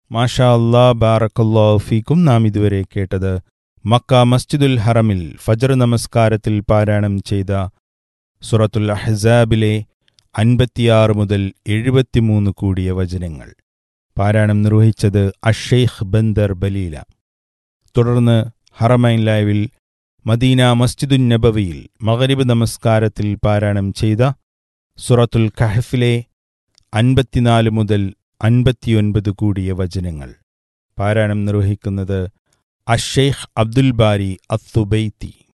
മാഷാ അല്ലാ ബാറക്കല്ലാ ഫീക്കും നാം ഇതുവരെ കേട്ടത് മക്ക മസ്ജിദുൽ ഹറമിൽ ഫജർ നമസ്കാരത്തിൽ പാരായണം ചെയ്ത സുറത്തുൽ അഹ്സാബിലെ അൻപത്തിയാറ് മുതൽ എഴുപത്തിമൂന്ന് കൂടിയ വചനങ്ങൾ പാരായണം നിർവഹിച്ചത് അഷെയ്ഖ് ബന്ദർ ബലീല തുടർന്ന് ഹറമൈൻ ലൈവിൽ മദീന മസ്ജിദുൻ നബവിയിൽ മഗരിബ് നമസ്കാരത്തിൽ പാരായണം ചെയ്ത സുറത്തുൽ കഹഫിലെ അൻപത്തിനാല് മുതൽ അൻപത്തിയൊൻപത് കൂടിയ വചനങ്ങൾ പാരായണം നിർവഹിക്കുന്നത് അഷെയ്ഖ് അബ്ദുൽ ബാരി അത്തുബൈത്തി